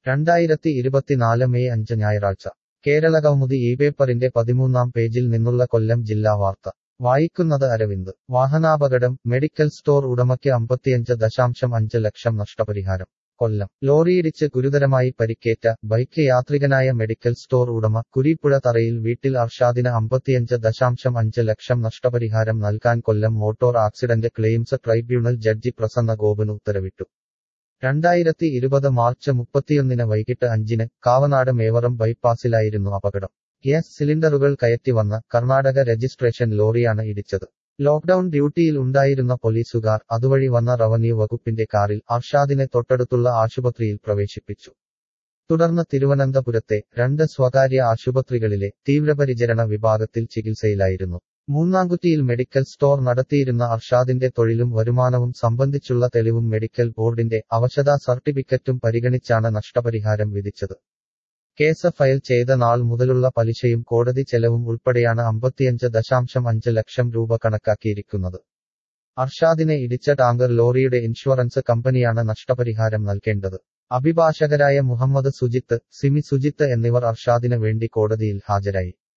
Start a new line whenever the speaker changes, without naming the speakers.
രണ്ടായിരത്തി ഇരുപത്തിനാല് മെയ് അഞ്ച് ഞായറാഴ്ച കേരളകൗമുദി ഈ പേപ്പറിന്റെ പതിമൂന്നാം പേജിൽ നിന്നുള്ള കൊല്ലം ജില്ലാ വാർത്ത വായിക്കുന്നത് അരവിന്ദ് വാഹനാപകടം മെഡിക്കൽ സ്റ്റോർ ഉടമയ്ക്ക് അമ്പത്തിയഞ്ച് ദശാംശം അഞ്ച് ലക്ഷം നഷ്ടപരിഹാരം കൊല്ലം ലോറിയിടിച്ച് ഗുരുതരമായി പരിക്കേറ്റ ബൈക്ക് യാത്രികനായ മെഡിക്കൽ സ്റ്റോർ ഉടമ കുരീപ്പുഴ തറയിൽ വീട്ടിൽ അർഷാദിന് അമ്പത്തിയഞ്ച് ദശാംശം അഞ്ച് ലക്ഷം നഷ്ടപരിഹാരം നൽകാൻ Kollam motor accident claims tribunal judge Prasanna ഗോപന് ഉത്തരവിട്ടു രണ്ടായിരത്തി ഇരുപത് മാർച്ച് മുപ്പത്തിയൊന്നിന് വൈകിട്ട് അഞ്ചിന് കാവനാട് മേവറം ബൈപ്പാസിലായിരുന്നു അപകടം ഗ്യാസ് സിലിണ്ടറുകൾ കയറ്റി വന്ന കർണാടക രജിസ്ട്രേഷൻ ലോറിയാണ് ഇടിച്ചത് ലോക്ഡൌൺ ഡ്യൂട്ടിയിൽ ഉണ്ടായിരുന്ന പോലീസുകാർ അതുവഴി വന്ന റവന്യൂ വകുപ്പിന്റെ കാറിൽ അർഷാദിനെ തൊട്ടടുത്തുള്ള ആശുപത്രിയിൽ പ്രവേശിപ്പിച്ചു തുടർന്ന് തിരുവനന്തപുരത്തെ രണ്ട് സ്വകാര്യ ആശുപത്രികളിലെ തീവ്രപരിചരണ വിഭാഗത്തിൽ ചികിത്സയിലായിരുന്നു മൂന്നാംകുറ്റിയിൽ മെഡിക്കൽ സ്റ്റോർ നടത്തിയിരുന്ന അർഷാദിന്റെ തൊഴിലും വരുമാനവും സംബന്ധിച്ചുള്ള തെളിവും മെഡിക്കൽ ബോർഡിന്റെ അവശതാ സർട്ടിഫിക്കറ്റും പരിഗണിച്ചാണ് നഷ്ടപരിഹാരം വിധിച്ചത് കേസ് ഫയൽ ചെയ്ത നാൾ മുതലുള്ള പലിശയും കോടതി ചെലവും ഉൾപ്പെടെയാണ് അമ്പത്തിയഞ്ച് ദശാംശം അഞ്ച് ലക്ഷം രൂപ കണക്കാക്കിയിരിക്കുന്നത് അർഷാദിനെ ഇടിച്ച ടാങ്കർ ലോറിയുടെ ഇൻഷുറൻസ് കമ്പനിയാണ് നഷ്ടപരിഹാരം നൽകേണ്ടത് അഭിഭാഷകരായ മുഹമ്മദ് സുജിത്ത് സിമി സുജിത്ത് എന്നിവർ അർഷാദിന് വേണ്ടി കോടതിയിൽ ഹാജരായി